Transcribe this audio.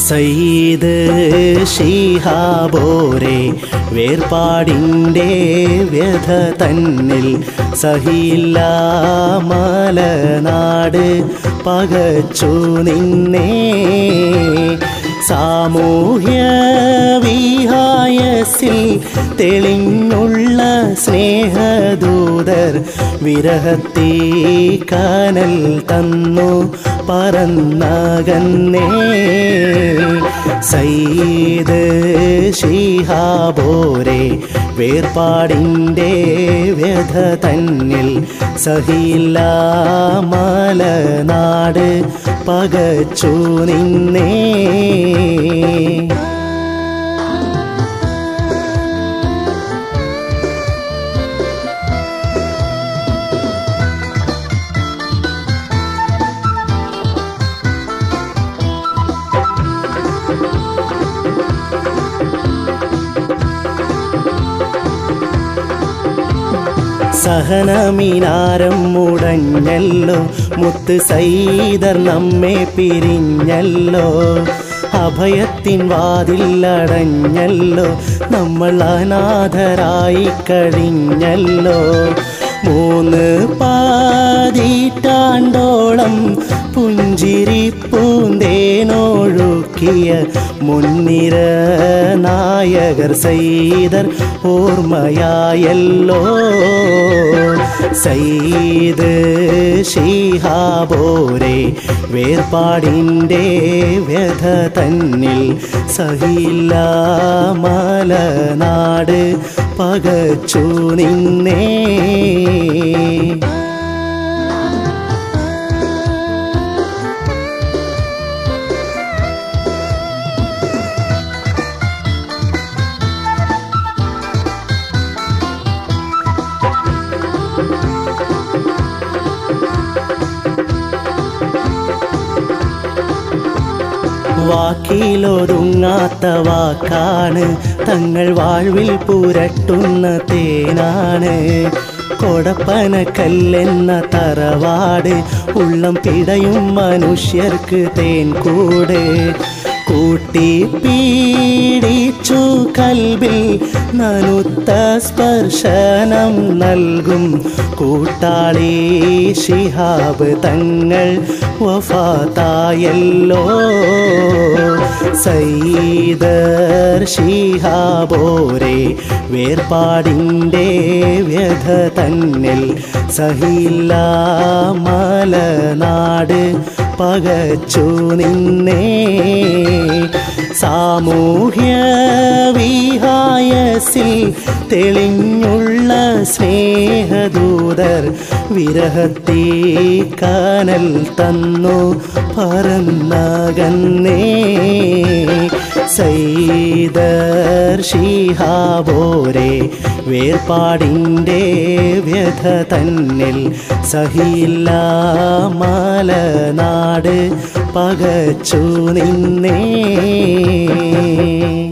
സയ്യിദ് ഷിഹാബോരെ വേർപാടിൻ്റെ വ്യഥ തന്നിൽ സഹിയില്ല മലനാട് പകച്ചു നിന്നേ സാമൂഹ്യ വിഹായസിൽ തെളിഞ്ഞുള്ള സ്നേഹദൂതർ വിരഹത്തീ കനൽ തന്നു പറന്നകന്നേ സയ്യിദ് ഷിഹാബോരെ വേർപാടിൻ്റെ വ്യഥ തന്നിൽ സഹിയില്ല മലനാട് പകച്ചു നിന്നേ സഹനമിനാരം മുടഞ്ഞല്ലോ മുത്ത് സൈദർ നമ്മെ പിരിഞ്ഞല്ലോ അഭയത്തിൻ വാതിലടഞ്ഞല്ലോ നമ്മൾ അനാഥരായി കഴിഞ്ഞല്ലോ മൂന്ന് പാതിറ്റാണ്ടോളം പുഞ്ചിരി പൂന്തേനൊഴുക്കിയ മുൻനിര നായകർ സൈദർ ഓർമ്മയായല്ലോ സയ്യിദ് ഷിഹാബോരെ വേർപാടിൻ്റെ വ്യഥ തന്നിൽ സഹിയില്ല മലനാട് പകച്ചു നിന്നേ വാക്കിലൊതുങ്ങാത്ത വാക്കാണ് തങ്ങൾ വാഴ്വിൽ പുരട്ടുന്ന തേനാണ് കൊടപ്പന കല്ലെന്ന തറവാട് ഉള്ളം പിടയും മനുഷ്യർക്ക് തേൻ കൂട് കൂട്ടി പീഡിച്ചു കൽബിൽ നനുത്ത സ്പർശനം നൽകും കൂട്ടാളി ശിഹാബ് തങ്ങൾ വഫാത്തായല്ലോ സൈദർ ഷിഹാബോരെ വേർപാടിൻ്റെ വ്യഥ തന്നിൽ സഹിയില്ല മലനാട് പകച്ചു നിന്നേ സാമൂഹ്യ വിഹായസിൽ തെളിഞ്ഞുള്ള സ്നേഹദൂതർ വിരഹത്തീ കനൽ തന്നു പറന്നകന്നേ സൈദർ ഷിഹാബോരെ വേർപാടിൻ്റെ വ്യഥ തന്നിൽ സഹിയില്ല മലനാട് പകച്ചു നിന്നേ